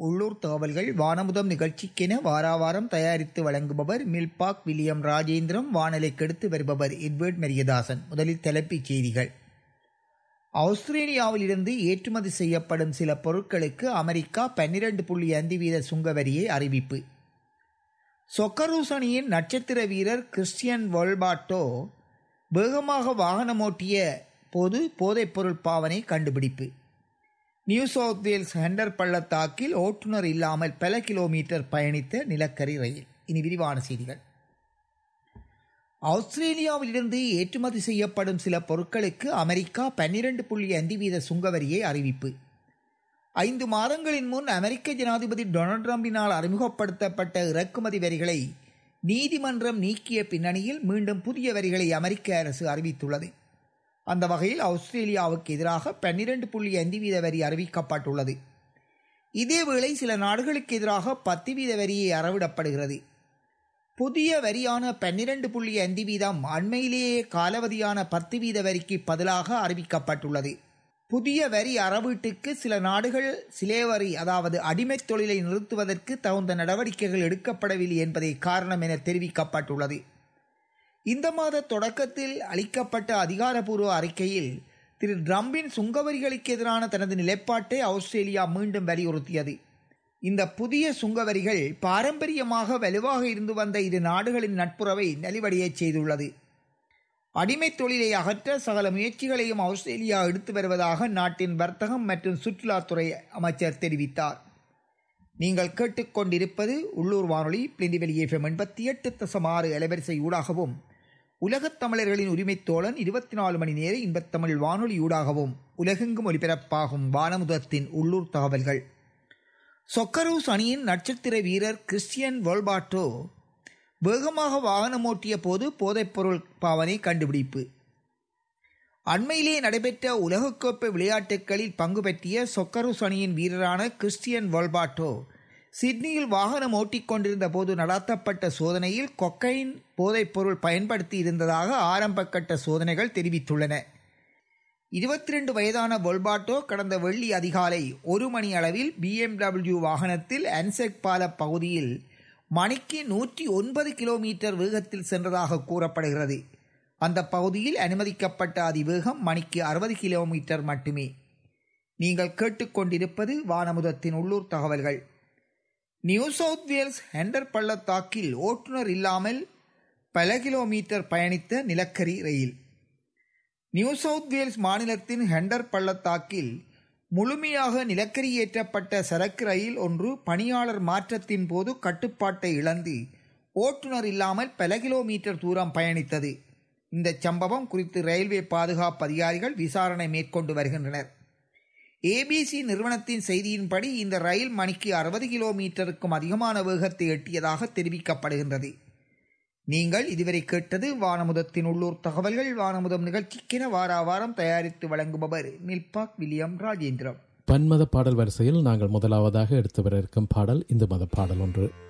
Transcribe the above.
உள்ளூர் தகவல்கள் வானமுதம் நிகழ்ச்சிக்கென வாராவாரம் தயாரித்து வழங்குபவர் மில்பாக் வில்லியம் ராஜேந்திரம் வானலை கெடுத்து வருபவர் எட்வர்ட் மெரியதாசன் முதலில் தலைப்புச் செய்திகள் ஆஸ்திரேலியாவிலிருந்து ஏற்றுமதி செய்யப்படும் சில பொருட்களுக்கு அமெரிக்கா பன்னிரண்டு புள்ளி ஐந்து வீத சுங்க வரியை அறிவிப்பு சொக்கரூஸ் அணியின் நட்சத்திர வீரர் கிறிஸ்டியன் வொல்பாட்டோ வேகமாக வாகனமோட்டிய போது போதைப்பொருள் பாவனை கண்டுபிடிப்பு நியூ சவுத் வேல்ஸ் ஹெண்டர் பள்ளத்தாக்கில் ஓட்டுநர் இல்லாமல் பல கிலோமீட்டர் பயணித்த நிலக்கரி ரயில் இனி விரிவான செய்திகள் ஆஸ்திரேலியாவிலிருந்து ஏற்றுமதி செய்யப்படும் சில பொருட்களுக்கு அமெரிக்கா பன்னிரண்டு புள்ளி ஐந்து வீத சுங்கவரியை அறிவிப்பு ஐந்து மாதங்களின் முன் அமெரிக்க ஜனாதிபதி டொனால்ட் ட்ரம்பினால் அறிமுகப்படுத்தப்பட்ட இறக்குமதி வரிகளை நீதிமன்றம் நீக்கிய பின்னணியில் மீண்டும் புதிய வரிகளை அமெரிக்க அரசு அறிவித்துள்ளது அந்த வகையில் ஆஸ்திரேலியாவுக்கு எதிராக பன்னிரண்டு புள்ளி ஐந்து வீத வரி அறிவிக்கப்பட்டுள்ளது இதேவேளை சில நாடுகளுக்கு எதிராக பத்து வீத வரியை அறவிடப்படுகிறது புதிய வரியான பன்னிரண்டு புள்ளி ஐந்து வீதம் அண்மையிலேயே காலவதியான பத்து வீத வரிக்கு பதிலாக அறிவிக்கப்பட்டுள்ளது புதிய வரி அறவீட்டுக்கு சில நாடுகள் சிலேவரி அதாவது அடிமைத் தொழிலை நிறுத்துவதற்கு தகுந்த நடவடிக்கைகள் எடுக்கப்படவில்லை என்பதே காரணம் என தெரிவிக்கப்பட்டுள்ளது இந்த மாத தொடக்கத்தில் அளிக்கப்பட்ட அதிகாரப்பூர்வ அறிக்கையில் திரு ட்ரம்பின் சுங்கவரிகளுக்கு எதிரான தனது நிலைப்பாட்டை ஆஸ்திரேலியா மீண்டும் வலியுறுத்தியது இந்த புதிய சுங்கவரிகள் பாரம்பரியமாக வலுவாக இருந்து வந்த இரு நாடுகளின் நட்புறவை நலிவடையச் செய்துள்ளது அடிமைத் தொழிலை அகற்ற சகல முயற்சிகளையும் ஆஸ்திரேலியா எடுத்து வருவதாக நாட்டின் வர்த்தகம் மற்றும் சுற்றுலாத்துறை அமைச்சர் தெரிவித்தார் நீங்கள் கேட்டுக்கொண்டிருப்பது உள்ளூர் வானொலி பிளிண்டிவெளி எஃப்எம் எண்பத்தி எட்டு தசம் ஆறு அலைவரிசை ஊடாகவும் உலகத் தமிழர்களின் உரிமைத் தோழன் இருபத்தி நாலு மணி நேர இன்பத்தமிழ் வானொலி ஊடாகவும் உலகெங்கும் ஒலிபரப்பாகும் வானமுதத்தின் உள்ளூர் தகவல்கள் சொக்கரூஸ் அணியின் நட்சத்திர வீரர் கிறிஸ்டியன் வொல்பாட்டோ வேகமாக வாகனமோட்டிய போது போதைப்பொருள் பாவனை கண்டுபிடிப்பு அண்மையிலே நடைபெற்ற உலகக்கோப்பை விளையாட்டுகளில் பங்கு பெற்றிய சொக்கரூஸ் அணியின் வீரரான கிறிஸ்டியன் வொல்பாட்டோ சிட்னியில் வாகனம் ஓட்டிக்கொண்டிருந்த போது நடத்தப்பட்ட சோதனையில் கொக்கைன் போதைப்பொருள் பயன்படுத்தி இருந்ததாக ஆரம்பக்கட்ட சோதனைகள் தெரிவித்துள்ளன இருபத்தி ரெண்டு வயதான பொல்பாட்டோ கடந்த வெள்ளி அதிகாலை ஒரு மணி அளவில் பிஎம்டபிள்யூ வாகனத்தில் அன்செக் பால பகுதியில் மணிக்கு நூற்றி ஒன்பது கிலோமீட்டர் வேகத்தில் சென்றதாக கூறப்படுகிறது அந்த பகுதியில் அனுமதிக்கப்பட்ட அதிவேகம் மணிக்கு அறுபது கிலோமீட்டர் மட்டுமே நீங்கள் கேட்டுக்கொண்டிருப்பது வானமுதத்தின் உள்ளூர் தகவல்கள் நியூ சவுத் வேல்ஸ் ஹெண்டர் பள்ளத்தாக்கில் ஓட்டுநர் இல்லாமல் பல கிலோமீட்டர் பயணித்த நிலக்கரி ரயில் நியூ சவுத் வேல்ஸ் மாநிலத்தின் ஹெண்டர் பள்ளத்தாக்கில் முழுமையாக நிலக்கரி ஏற்றப்பட்ட சரக்கு ரயில் ஒன்று பணியாளர் மாற்றத்தின் போது கட்டுப்பாட்டை இழந்து ஓட்டுநர் இல்லாமல் பல கிலோமீட்டர் தூரம் பயணித்தது இந்த சம்பவம் குறித்து ரயில்வே பாதுகாப்பு அதிகாரிகள் விசாரணை மேற்கொண்டு வருகின்றனர் ஏபிசி நிறுவனத்தின் செய்தியின்படி இந்த ரயில் மணிக்கு அறுபது கிலோமீட்டருக்கும் அதிகமான வேகத்தை எட்டியதாக தெரிவிக்கப்படுகின்றது நீங்கள் இதுவரை கேட்டது வானமுதத்தின் உள்ளூர் தகவல்கள் வானமுதம் நிகழ்ச்சிக்கென வார வாரம் தயாரித்து வழங்குபவர் மில்பாக் வில்லியம் ராஜேந்திரம் பன்மத பாடல் வரிசையில் நாங்கள் முதலாவதாக எடுத்து வர இருக்கும் பாடல் இந்த மத பாடல் ஒன்று